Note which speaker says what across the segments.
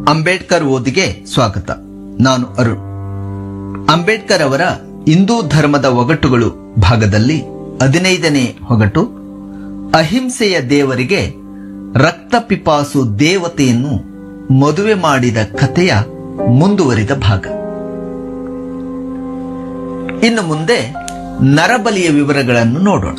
Speaker 1: ಅಂಬೇಡ್ಕರ್ ಓದಿಗೆ ಸ್ವಾಗತ ನಾನು ಅರುಣ್ ಅಂಬೇಡ್ಕರ್ ಅವರ ಹಿಂದೂ ಧರ್ಮದ ಒಗಟುಗಳು ಭಾಗದಲ್ಲಿ ಹದಿನೈದನೇ ಒಗಟು ಅಹಿಂಸೆಯ ದೇವರಿಗೆ ರಕ್ತ ಪಿಪಾಸು ದೇವತೆಯನ್ನು ಮದುವೆ ಮಾಡಿದ ಕಥೆಯ ಮುಂದುವರಿದ ಭಾಗ ಇನ್ನು ಮುಂದೆ ನರಬಲಿಯ ವಿವರಗಳನ್ನು ನೋಡೋಣ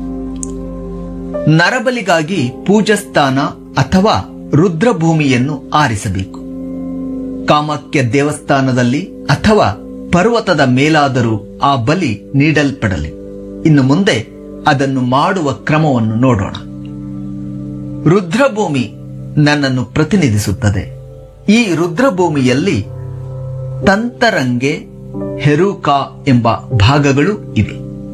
Speaker 1: ನರಬಲಿಗಾಗಿ ಪೂಜಾಸ್ಥಾನ ಅಥವಾ ರುದ್ರಭೂಮಿಯನ್ನು ಆರಿಸಬೇಕು ಕಾಮಾಖ್ಯ ದೇವಸ್ಥಾನದಲ್ಲಿ ಅಥವಾ ಪರ್ವತದ ಮೇಲಾದರೂ ಆ ಬಲಿ ನೀಡಲ್ಪಡಲಿ ಇನ್ನು ಮುಂದೆ ಅದನ್ನು ಮಾಡುವ ಕ್ರಮವನ್ನು ನೋಡೋಣ ರುದ್ರಭೂಮಿ ನನ್ನನ್ನು ಪ್ರತಿನಿಧಿಸುತ್ತದೆ ಈ ರುದ್ರಭೂಮಿಯಲ್ಲಿ ತಂತರಂಗೆ ಹೆರೂಕಾ ಎಂಬ ಭಾಗಗಳು ಇವೆ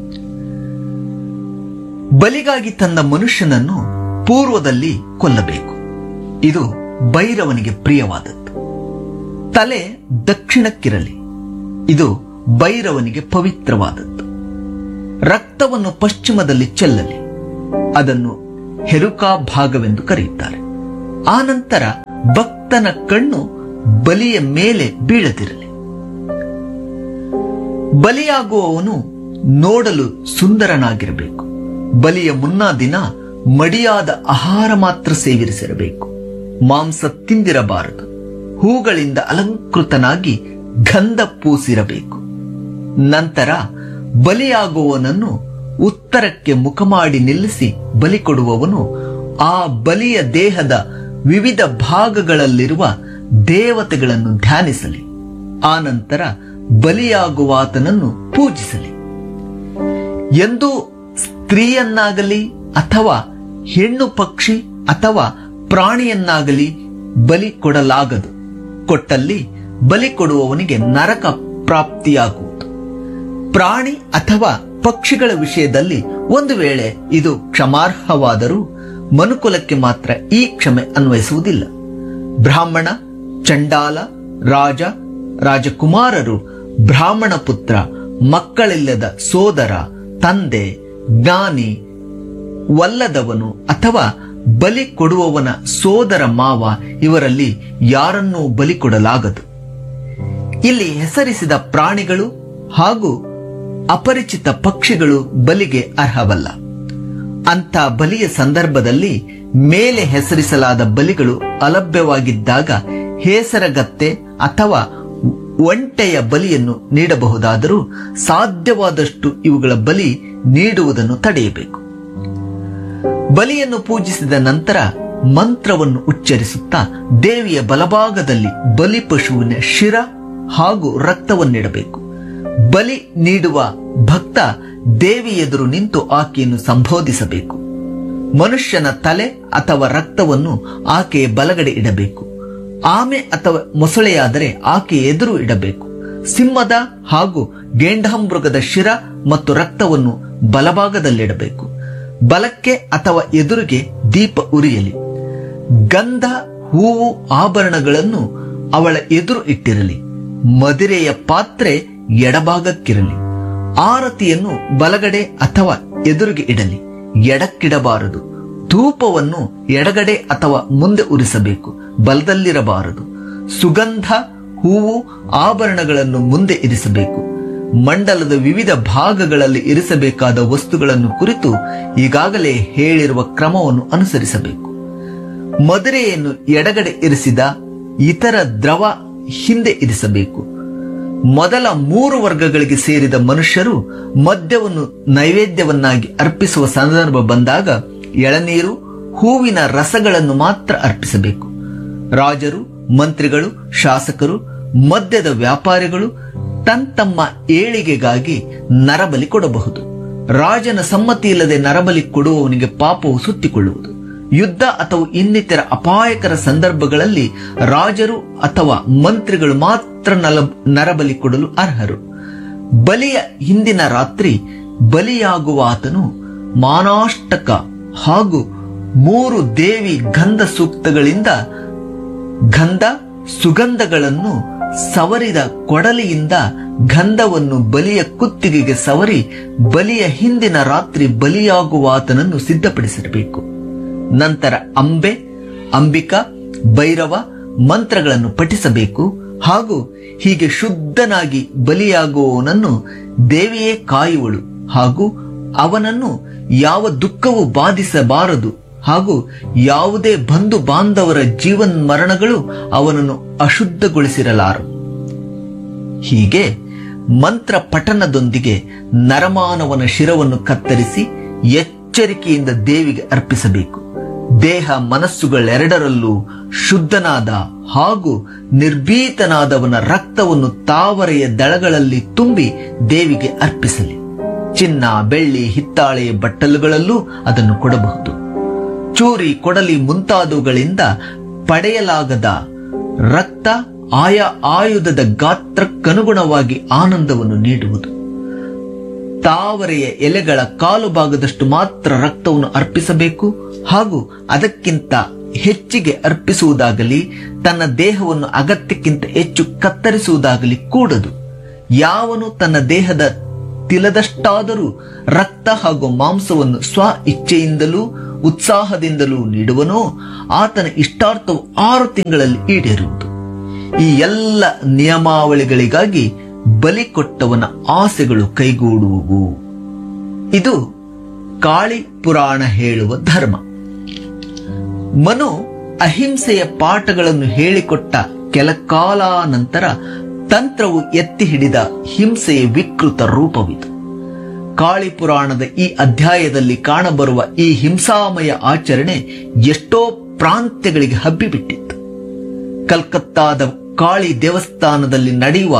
Speaker 1: ಬಲಿಗಾಗಿ ತಂದ ಮನುಷ್ಯನನ್ನು ಪೂರ್ವದಲ್ಲಿ ಕೊಲ್ಲಬೇಕು ಇದು ಭೈರವನಿಗೆ ಪ್ರಿಯವಾದದ್ದು ತಲೆ ದಕ್ಷಿಣಕ್ಕಿರಲಿ ಇದು ಭೈರವನಿಗೆ ಪವಿತ್ರವಾದದ್ದು ರಕ್ತವನ್ನು ಪಶ್ಚಿಮದಲ್ಲಿ ಚೆಲ್ಲಲಿ ಅದನ್ನು ಹೆರುಕಾ ಭಾಗವೆಂದು ಕರೆಯುತ್ತಾರೆ ಆನಂತರ ಭಕ್ತನ ಕಣ್ಣು ಬಲಿಯ ಮೇಲೆ ಬೀಳದಿರಲಿ ಬಲಿಯಾಗುವವನು ನೋಡಲು ಸುಂದರನಾಗಿರಬೇಕು ಬಲಿಯ ಮುನ್ನಾ ದಿನ ಮಡಿಯಾದ ಆಹಾರ ಮಾತ್ರ ಸೇವಿಸಿರಬೇಕು ಮಾಂಸ ತಿಂದಿರಬಾರದು ಹೂಗಳಿಂದ ಅಲಂಕೃತನಾಗಿ ಗಂಧ ಪೂಸಿರಬೇಕು ನಂತರ ಬಲಿಯಾಗುವವನನ್ನು ಉತ್ತರಕ್ಕೆ ಮುಖ ಮಾಡಿ ನಿಲ್ಲಿಸಿ ಬಲಿ ಕೊಡುವವನು ಆ ಬಲಿಯ ದೇಹದ ವಿವಿಧ ಭಾಗಗಳಲ್ಲಿರುವ ದೇವತೆಗಳನ್ನು ಧ್ಯಾನಿಸಲಿ ಆನಂತರ ಬಲಿಯಾಗುವಾತನನ್ನು ಪೂಜಿಸಲಿ ಎಂದು ಸ್ತ್ರೀಯನ್ನಾಗಲಿ ಅಥವಾ ಹೆಣ್ಣು ಪಕ್ಷಿ ಅಥವಾ ಪ್ರಾಣಿಯನ್ನಾಗಲಿ ಬಲಿ ಕೊಡಲಾಗದು ಕೊಟ್ಟಲ್ಲಿ ಬಲಿ ಕೊಡುವವನಿಗೆ ನರಕ ಪ್ರಾಪ್ತಿಯಾಗುವುದು ಪ್ರಾಣಿ ಅಥವಾ ಪಕ್ಷಿಗಳ ವಿಷಯದಲ್ಲಿ ಒಂದು ವೇಳೆ ಇದು ಕ್ಷಮಾರ್ಹವಾದರೂ ಮನುಕುಲಕ್ಕೆ ಮಾತ್ರ ಈ ಕ್ಷಮೆ ಅನ್ವಯಿಸುವುದಿಲ್ಲ ಬ್ರಾಹ್ಮಣ ಚಂಡಾಲ ರಾಜ ರಾಜಕುಮಾರರು ಬ್ರಾಹ್ಮಣ ಪುತ್ರ ಮಕ್ಕಳಿಲ್ಲದ ಸೋದರ ತಂದೆ ಜ್ಞಾನಿ ವಲ್ಲದವನು ಅಥವಾ ಬಲಿ ಕೊಡುವವನ ಸೋದರ ಮಾವ ಇವರಲ್ಲಿ ಯಾರನ್ನೂ ಬಲಿ ಕೊಡಲಾಗದು ಇಲ್ಲಿ ಹೆಸರಿಸಿದ ಪ್ರಾಣಿಗಳು ಹಾಗೂ ಅಪರಿಚಿತ ಪಕ್ಷಿಗಳು ಬಲಿಗೆ ಅರ್ಹವಲ್ಲ ಅಂತ ಬಲಿಯ ಸಂದರ್ಭದಲ್ಲಿ ಮೇಲೆ ಹೆಸರಿಸಲಾದ ಬಲಿಗಳು ಅಲಭ್ಯವಾಗಿದ್ದಾಗ ಹೇಸರಗತ್ತೆ ಅಥವಾ ಒಂಟೆಯ ಬಲಿಯನ್ನು ನೀಡಬಹುದಾದರೂ ಸಾಧ್ಯವಾದಷ್ಟು ಇವುಗಳ ಬಲಿ ನೀಡುವುದನ್ನು ತಡೆಯಬೇಕು ಬಲಿಯನ್ನು ಪೂಜಿಸಿದ ನಂತರ ಮಂತ್ರವನ್ನು ಉಚ್ಚರಿಸುತ್ತಾ ದೇವಿಯ ಬಲಭಾಗದಲ್ಲಿ ಬಲಿ ಪಶುವಿನ ಶಿರ ಹಾಗೂ ರಕ್ತವನ್ನಿಡಬೇಕು ಬಲಿ ನೀಡುವ ಭಕ್ತ ದೇವಿ ಎದುರು ನಿಂತು ಆಕೆಯನ್ನು ಸಂಬೋಧಿಸಬೇಕು ಮನುಷ್ಯನ ತಲೆ ಅಥವಾ ರಕ್ತವನ್ನು ಆಕೆಯ ಬಲಗಡೆ ಇಡಬೇಕು ಆಮೆ ಅಥವಾ ಮೊಸಳೆಯಾದರೆ ಆಕೆ ಎದುರು ಇಡಬೇಕು ಸಿಂಹದ ಹಾಗೂ ಗೇಂಡಾಮೃಗದ ಶಿರ ಮತ್ತು ರಕ್ತವನ್ನು ಬಲಭಾಗದಲ್ಲಿಡಬೇಕು ಬಲಕ್ಕೆ ಅಥವಾ ಎದುರಿಗೆ ದೀಪ ಉರಿಯಲಿ ಗಂಧ ಹೂವು ಆಭರಣಗಳನ್ನು ಅವಳ ಎದುರು ಇಟ್ಟಿರಲಿ ಮದಿರೆಯ ಪಾತ್ರೆ ಎಡಭಾಗಕ್ಕಿರಲಿ ಆರತಿಯನ್ನು ಬಲಗಡೆ ಅಥವಾ ಎದುರಿಗೆ ಇಡಲಿ ಎಡಕ್ಕಿಡಬಾರದು ಧೂಪವನ್ನು ಎಡಗಡೆ ಅಥವಾ ಮುಂದೆ ಉರಿಸಬೇಕು ಬಲದಲ್ಲಿರಬಾರದು ಸುಗಂಧ ಹೂವು ಆಭರಣಗಳನ್ನು ಮುಂದೆ ಇರಿಸಬೇಕು ಮಂಡಲದ ವಿವಿಧ ಭಾಗಗಳಲ್ಲಿ ಇರಿಸಬೇಕಾದ ವಸ್ತುಗಳನ್ನು ಕುರಿತು ಈಗಾಗಲೇ ಹೇಳಿರುವ ಕ್ರಮವನ್ನು ಅನುಸರಿಸಬೇಕು ಮದುರೆಯನ್ನು ಎಡಗಡೆ ಇರಿಸಿದ ಇತರ ದ್ರವ ಹಿಂದೆ ಇರಿಸಬೇಕು ಮೊದಲ ಮೂರು ವರ್ಗಗಳಿಗೆ ಸೇರಿದ ಮನುಷ್ಯರು ಮದ್ಯವನ್ನು ನೈವೇದ್ಯವನ್ನಾಗಿ ಅರ್ಪಿಸುವ ಸಂದರ್ಭ ಬಂದಾಗ ಎಳನೀರು ಹೂವಿನ ರಸಗಳನ್ನು ಮಾತ್ರ ಅರ್ಪಿಸಬೇಕು ರಾಜರು ಮಂತ್ರಿಗಳು ಶಾಸಕರು ಮದ್ಯದ ವ್ಯಾಪಾರಿಗಳು ತಮ್ಮ ಏಳಿಗೆಗಾಗಿ ನರಬಲಿ ಕೊಡಬಹುದು ರಾಜನ ಸಮ್ಮತಿ ಇಲ್ಲದೆ ನರಬಲಿ ಕೊಡುವವನಿಗೆ ಪಾಪವು ಸುತ್ತಿಕೊಳ್ಳುವುದು ಯುದ್ಧ ಅಥವಾ ಇನ್ನಿತರ ಅಪಾಯಕರ ಸಂದರ್ಭಗಳಲ್ಲಿ ರಾಜರು ಅಥವಾ ಮಂತ್ರಿಗಳು ಮಾತ್ರ ನಲ ನರಬಲಿ ಕೊಡಲು ಅರ್ಹರು ಬಲಿಯ ಹಿಂದಿನ ರಾತ್ರಿ ಬಲಿಯಾಗುವ ಆತನು ಮಾನಾಷ್ಟಕ ಹಾಗೂ ಮೂರು ದೇವಿ ಗಂಧ ಸೂಕ್ತಗಳಿಂದ ಗಂಧ ಸುಗಂಧಗಳನ್ನು ಸವರಿದ ಕೊಡಲಿಯಿಂದ ಗಂಧವನ್ನು ಬಲಿಯ ಕುತ್ತಿಗೆಗೆ ಸವರಿ ಬಲಿಯ ಹಿಂದಿನ ರಾತ್ರಿ ಬಲಿಯಾಗುವಾತನನ್ನು ಸಿದ್ಧಪಡಿಸಿರಬೇಕು ನಂತರ ಅಂಬೆ ಅಂಬಿಕಾ ಭೈರವ ಮಂತ್ರಗಳನ್ನು ಪಠಿಸಬೇಕು ಹಾಗೂ ಹೀಗೆ ಶುದ್ಧನಾಗಿ ಬಲಿಯಾಗುವವನನ್ನು ದೇವಿಯೇ ಕಾಯುವಳು ಹಾಗೂ ಅವನನ್ನು ಯಾವ ದುಃಖವು ಬಾಧಿಸಬಾರದು ಹಾಗೂ ಯಾವುದೇ ಬಂಧು ಬಾಂಧವರ ಜೀವನ್ ಮರಣಗಳು ಅವನನ್ನು ಅಶುದ್ಧಗೊಳಿಸಿರಲಾರವು ಹೀಗೆ ಮಂತ್ರ ಪಠನದೊಂದಿಗೆ ನರಮಾನವನ ಶಿರವನ್ನು ಕತ್ತರಿಸಿ ಎಚ್ಚರಿಕೆಯಿಂದ ದೇವಿಗೆ ಅರ್ಪಿಸಬೇಕು ದೇಹ ಮನಸ್ಸುಗಳೆರಡರಲ್ಲೂ ಶುದ್ಧನಾದ ಹಾಗೂ ನಿರ್ಭೀತನಾದವನ ರಕ್ತವನ್ನು ತಾವರೆಯ ದಳಗಳಲ್ಲಿ ತುಂಬಿ ದೇವಿಗೆ ಅರ್ಪಿಸಲಿ ಚಿನ್ನ ಬೆಳ್ಳಿ ಹಿತ್ತಾಳೆ ಬಟ್ಟಲುಗಳಲ್ಲೂ ಅದನ್ನು ಕೊಡಬಹುದು ಚೂರಿ ಕೊಡಲಿ ಮುಂತಾದವುಗಳಿಂದ ಪಡೆಯಲಾಗದ ರಕ್ತ ಆಯಾ ಆಯುಧದ ಗಾತ್ರಕ್ಕನುಗುಣವಾಗಿ ಆನಂದವನ್ನು ನೀಡುವುದು ತಾವರೆಯ ಎಲೆಗಳ ಕಾಲು ಭಾಗದಷ್ಟು ಮಾತ್ರ ರಕ್ತವನ್ನು ಅರ್ಪಿಸಬೇಕು ಹಾಗೂ ಅದಕ್ಕಿಂತ ಹೆಚ್ಚಿಗೆ ಅರ್ಪಿಸುವುದಾಗಲಿ ತನ್ನ ದೇಹವನ್ನು ಅಗತ್ಯಕ್ಕಿಂತ ಹೆಚ್ಚು ಕತ್ತರಿಸುವುದಾಗಲಿ ಕೂಡದು ಯಾವನು ತನ್ನ ದೇಹದ ತಿಲದಷ್ಟಾದರೂ ರಕ್ತ ಹಾಗೂ ಮಾಂಸವನ್ನು ಸ್ವ ಇಚ್ಛೆಯಿಂದಲೂ ಉತ್ಸಾಹದಿಂದಲೂ ನೀಡುವನೋ ಆತನ ಇಷ್ಟಾರ್ಥವು ಆರು ತಿಂಗಳಲ್ಲಿ ಈಡೇರುವುದು ಈ ಎಲ್ಲ ನಿಯಮಾವಳಿಗಳಿಗಾಗಿ ಬಲಿ ಕೊಟ್ಟವನ ಆಸೆಗಳು ಕೈಗೂಡುವುವು ಇದು ಕಾಳಿ ಪುರಾಣ ಹೇಳುವ ಧರ್ಮ ಮನು ಅಹಿಂಸೆಯ ಪಾಠಗಳನ್ನು ಹೇಳಿಕೊಟ್ಟ ಕೆಲ ಕಾಲಾನಂತರ ತಂತ್ರವು ಎತ್ತಿ ಹಿಡಿದ ಹಿಂಸೆಯ ವಿಕೃತ ರೂಪವಿದು ಕಾಳಿ ಪುರಾಣದ ಈ ಅಧ್ಯಾಯದಲ್ಲಿ ಕಾಣಬರುವ ಈ ಹಿಂಸಾಮಯ ಆಚರಣೆ ಎಷ್ಟೋ ಪ್ರಾಂತ್ಯಗಳಿಗೆ ಹಬ್ಬಿಬಿಟ್ಟಿತ್ತು ಕಲ್ಕತ್ತಾದ ಕಾಳಿ ದೇವಸ್ಥಾನದಲ್ಲಿ ನಡೆಯುವ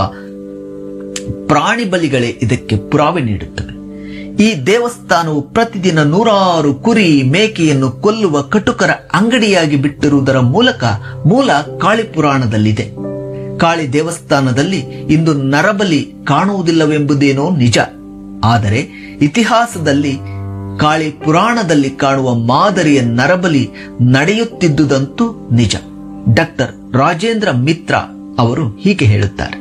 Speaker 1: ಪ್ರಾಣಿ ಬಲಿಗಳೇ ಇದಕ್ಕೆ ಪುರಾವೆ ನೀಡುತ್ತವೆ ಈ ದೇವಸ್ಥಾನವು ಪ್ರತಿದಿನ ನೂರಾರು ಕುರಿ ಮೇಕೆಯನ್ನು ಕೊಲ್ಲುವ ಕಟುಕರ ಅಂಗಡಿಯಾಗಿ ಬಿಟ್ಟಿರುವುದರ ಮೂಲಕ ಮೂಲ ಕಾಳಿ ಪುರಾಣದಲ್ಲಿದೆ ಕಾಳಿ ದೇವಸ್ಥಾನದಲ್ಲಿ ಇಂದು ನರಬಲಿ ಕಾಣುವುದಿಲ್ಲವೆಂಬುದೇನೋ ನಿಜ ಆದರೆ ಇತಿಹಾಸದಲ್ಲಿ ಕಾಳಿ ಪುರಾಣದಲ್ಲಿ ಕಾಣುವ ಮಾದರಿಯ ನರಬಲಿ ನಡೆಯುತ್ತಿದ್ದುದಂತೂ ನಿಜ ಡಾಕ್ಟರ್ ರಾಜೇಂದ್ರ ಮಿತ್ರ ಅವರು ಹೀಗೆ ಹೇಳುತ್ತಾರೆ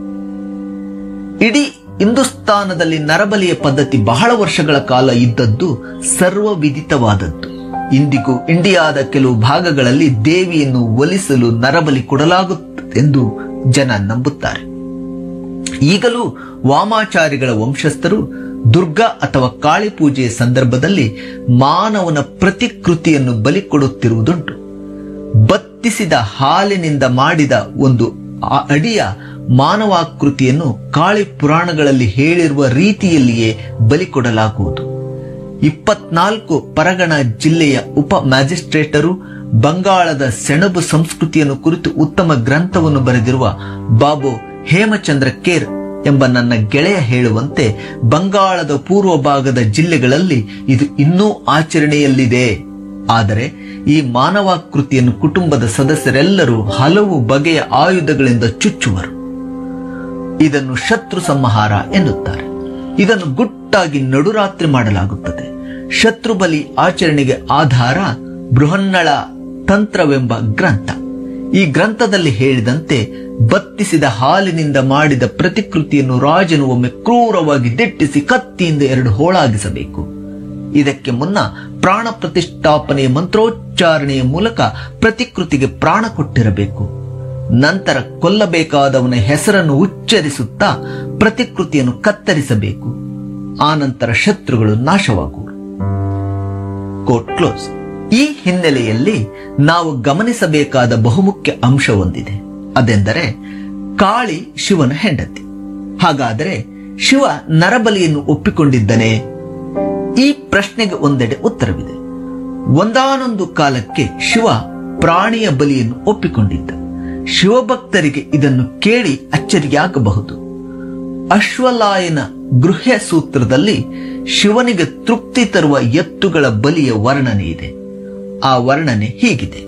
Speaker 1: ಇಡೀ ಹಿಂದೂಸ್ತಾನದಲ್ಲಿ ನರಬಲಿಯ ಪದ್ಧತಿ ಬಹಳ ವರ್ಷಗಳ ಕಾಲ ಇದ್ದದ್ದು ಸರ್ವವಿದಿತವಾದದ್ದು ಇಂದಿಗೂ ಇಂಡಿಯಾದ ಕೆಲವು ಭಾಗಗಳಲ್ಲಿ ದೇವಿಯನ್ನು ಒಲಿಸಲು ನರಬಲಿ ಕೊಡಲಾಗುತ್ತದೆಂದು ಜನ ನಂಬುತ್ತಾರೆ ಈಗಲೂ ವಾಮಾಚಾರಿಗಳ ವಂಶಸ್ಥರು ದುರ್ಗಾ ಅಥವಾ ಕಾಳಿ ಪೂಜೆಯ ಸಂದರ್ಭದಲ್ಲಿ ಮಾನವನ ಪ್ರತಿಕೃತಿಯನ್ನು ಬಲಿ ಕೊಡುತ್ತಿರುವುದುಂಟು ಬತ್ತಿಸಿದ ಹಾಲಿನಿಂದ ಮಾಡಿದ ಒಂದು ಆ ಅಡಿಯ ಮಾನವಾಕೃತಿಯನ್ನು ಕಾಳಿ ಪುರಾಣಗಳಲ್ಲಿ ಹೇಳಿರುವ ರೀತಿಯಲ್ಲಿಯೇ ಬಲಿ ಕೊಡಲಾಗುವುದು ಇಪ್ಪತ್ನಾಲ್ಕು ಪರಗಣ ಜಿಲ್ಲೆಯ ಉಪ ಮ್ಯಾಜಿಸ್ಟ್ರೇಟರು ಬಂಗಾಳದ ಸೆಣಬು ಸಂಸ್ಕೃತಿಯನ್ನು ಕುರಿತು ಉತ್ತಮ ಗ್ರಂಥವನ್ನು ಬರೆದಿರುವ ಬಾಬು ಹೇಮಚಂದ್ರ ಕೇರ್ ಎಂಬ ನನ್ನ ಗೆಳೆಯ ಹೇಳುವಂತೆ ಬಂಗಾಳದ ಪೂರ್ವ ಭಾಗದ ಜಿಲ್ಲೆಗಳಲ್ಲಿ ಇದು ಇನ್ನೂ ಆಚರಣೆಯಲ್ಲಿದೆ ಆದರೆ ಈ ಮಾನವಾಕೃತಿಯನ್ನು ಕುಟುಂಬದ ಸದಸ್ಯರೆಲ್ಲರೂ ಹಲವು ಬಗೆಯ ಆಯುಧಗಳಿಂದ ಚುಚ್ಚುವರು ಇದನ್ನು ಶತ್ರು ಸಂಹಾರ ಎನ್ನುತ್ತಾರೆ ಇದನ್ನು ಗುಟ್ಟಾಗಿ ನಡುರಾತ್ರಿ ಮಾಡಲಾಗುತ್ತದೆ ಶತ್ರು ಬಲಿ ಆಚರಣೆಗೆ ಆಧಾರ ಬೃಹನ್ನಳ ತಂತ್ರವೆಂಬ ಗ್ರಂಥ ಈ ಗ್ರಂಥದಲ್ಲಿ ಹೇಳಿದಂತೆ ಬತ್ತಿಸಿದ ಹಾಲಿನಿಂದ ಮಾಡಿದ ಪ್ರತಿಕೃತಿಯನ್ನು ರಾಜನು ಒಮ್ಮೆ ಕ್ರೂರವಾಗಿ ದಿಟ್ಟಿಸಿ ಕತ್ತಿಯಿಂದ ಎರಡು ಹೋಳಾಗಿಸಬೇಕು ಇದಕ್ಕೆ ಮುನ್ನ ಪ್ರಾಣ ಪ್ರತಿಷ್ಠಾಪನೆಯ ಮಂತ್ರೋಚ್ಚಾರಣೆಯ ಮೂಲಕ ಪ್ರತಿಕೃತಿಗೆ ಪ್ರಾಣ ಕೊಟ್ಟಿರಬೇಕು ನಂತರ ಕೊಲ್ಲಬೇಕಾದವನ ಹೆಸರನ್ನು ಉಚ್ಚರಿಸುತ್ತಾ ಪ್ರತಿಕೃತಿಯನ್ನು ಕತ್ತರಿಸಬೇಕು ಆನಂತರ ಶತ್ರುಗಳು ನಾಶವಾಗುವರು ಕೋಟ್ ಕ್ಲೋಸ್ ಈ ಹಿನ್ನೆಲೆಯಲ್ಲಿ ನಾವು ಗಮನಿಸಬೇಕಾದ ಬಹುಮುಖ್ಯ ಅಂಶ ಒಂದಿದೆ ಅದೆಂದರೆ ಕಾಳಿ ಶಿವನ ಹೆಂಡತಿ ಹಾಗಾದರೆ ಶಿವ ನರಬಲಿಯನ್ನು ಒಪ್ಪಿಕೊಂಡಿದ್ದನೇ ಈ ಪ್ರಶ್ನೆಗೆ ಒಂದೆಡೆ ಉತ್ತರವಿದೆ ಒಂದಾನೊಂದು ಕಾಲಕ್ಕೆ ಶಿವ ಪ್ರಾಣಿಯ ಬಲಿಯನ್ನು ಒಪ್ಪಿಕೊಂಡಿದ್ದ ಶಿವಭಕ್ತರಿಗೆ ಇದನ್ನು ಕೇಳಿ ಅಚ್ಚರಿಯಾಗಬಹುದು ಅಶ್ವಲಾಯನ ಗೃಹ್ಯ ಸೂತ್ರದಲ್ಲಿ ಶಿವನಿಗೆ ತೃಪ್ತಿ ತರುವ ಎತ್ತುಗಳ ಬಲಿಯ ವರ್ಣನೆ ಇದೆ ಆ ವರ್ಣನೆ ಹೀಗಿದೆ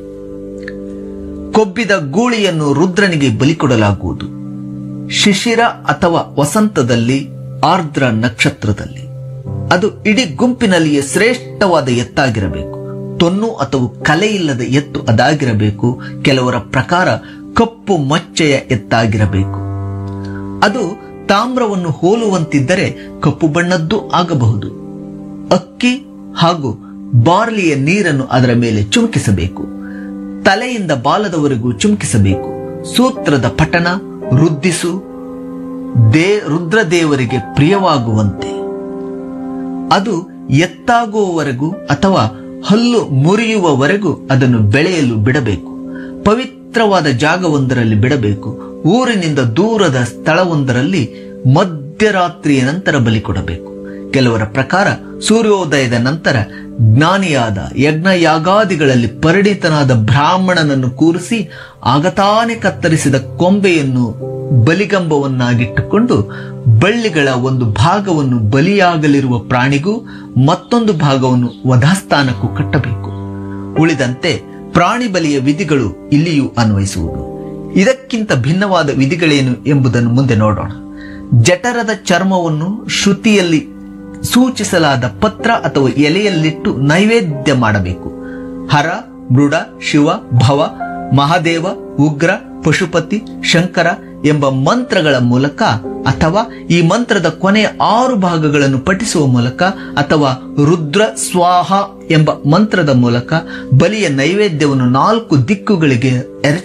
Speaker 1: ಕೊಬ್ಬಿದ ಗೂಳಿಯನ್ನು ರುದ್ರನಿಗೆ ಬಲಿ ಕೊಡಲಾಗುವುದು ಶಿಶಿರ ಅಥವಾ ವಸಂತದಲ್ಲಿ ಆರ್ದ್ರ ನಕ್ಷತ್ರದಲ್ಲಿ ಅದು ಇಡೀ ಗುಂಪಿನಲ್ಲಿಯೇ ಶ್ರೇಷ್ಠವಾದ ಎತ್ತಾಗಿರಬೇಕು ತೊನ್ನು ಅಥವಾ ಕಲೆಯಿಲ್ಲದ ಎತ್ತು ಅದಾಗಿರಬೇಕು ಕೆಲವರ ಪ್ರಕಾರ ಕಪ್ಪು ಮಚ್ಚೆಯ ಎತ್ತಾಗಿರಬೇಕು ಅದು ತಾಮ್ರವನ್ನು ಹೋಲುವಂತಿದ್ದರೆ ಕಪ್ಪು ಬಣ್ಣದ್ದು ಆಗಬಹುದು ಅಕ್ಕಿ ಹಾಗೂ ಬಾರ್ಲಿಯ ನೀರನ್ನು ಅದರ ಮೇಲೆ ಚುಮುಕಿಸಬೇಕು ತಲೆಯಿಂದ ಬಾಲದವರೆಗೂ ಚುಮಕಿಸಬೇಕು ಸೂತ್ರದ ಪಠಣ ವೃದ್ಧಿಸು ದೇ ರುದ್ರದೇವರಿಗೆ ಪ್ರಿಯವಾಗುವಂತೆ ಅದು ಎತ್ತಾಗುವವರೆಗೂ ಅಥವಾ ಹಲ್ಲು ಮುರಿಯುವವರೆಗೂ ಅದನ್ನು ಬೆಳೆಯಲು ಬಿಡಬೇಕು ಪವಿತ್ರವಾದ ಜಾಗವೊಂದರಲ್ಲಿ ಬಿಡಬೇಕು ಊರಿನಿಂದ ದೂರದ ಸ್ಥಳವೊಂದರಲ್ಲಿ ಮಧ್ಯರಾತ್ರಿಯ ನಂತರ ಬಲಿ ಕೊಡಬೇಕು ಕೆಲವರ ಪ್ರಕಾರ ಸೂರ್ಯೋದಯದ ನಂತರ ಜ್ಞಾನಿಯಾದ ಯಜ್ಞ ಯಾಗಾದಿಗಳಲ್ಲಿ ಪರಿಣಿತನಾದ ಬ್ರಾಹ್ಮಣನನ್ನು ಕೂರಿಸಿ ಆಗತಾನೆ ಕತ್ತರಿಸಿದ ಕೊಂಬೆಯನ್ನು ಬಲಿಗಂಬವನ್ನಾಗಿಟ್ಟುಕೊಂಡು ಬಳ್ಳಿಗಳ ಒಂದು ಭಾಗವನ್ನು ಬಲಿಯಾಗಲಿರುವ ಪ್ರಾಣಿಗೂ ಮತ್ತೊಂದು ಭಾಗವನ್ನು ವಧಾಸ್ಥಾನಕ್ಕೂ ಕಟ್ಟಬೇಕು ಉಳಿದಂತೆ ಪ್ರಾಣಿ ಬಲಿಯ ವಿಧಿಗಳು ಇಲ್ಲಿಯೂ ಅನ್ವಯಿಸುವುದು ಇದಕ್ಕಿಂತ ಭಿನ್ನವಾದ ವಿಧಿಗಳೇನು ಎಂಬುದನ್ನು ಮುಂದೆ ನೋಡೋಣ ಜಠರದ ಚರ್ಮವನ್ನು ಶ್ರುತಿಯಲ್ಲಿ ಸೂಚಿಸಲಾದ ಪತ್ರ ಅಥವಾ ಎಲೆಯಲ್ಲಿಟ್ಟು ನೈವೇದ್ಯ ಮಾಡಬೇಕು ಹರ ಮೃಡ ಶಿವ ಭವ ಮಹಾದೇವ ಉಗ್ರ ಪಶುಪತಿ ಶಂಕರ ಎಂಬ ಮಂತ್ರಗಳ ಮೂಲಕ ಅಥವಾ ಈ ಮಂತ್ರದ ಕೊನೆಯ ಆರು ಭಾಗಗಳನ್ನು ಪಠಿಸುವ ಮೂಲಕ ಅಥವಾ ರುದ್ರ ಸ್ವಾಹ ಎಂಬ ಮಂತ್ರದ ಮೂಲಕ ಬಲಿಯ ನೈವೇದ್ಯವನ್ನು ನಾಲ್ಕು ದಿಕ್ಕುಗಳಿಗೆ ಎರಚ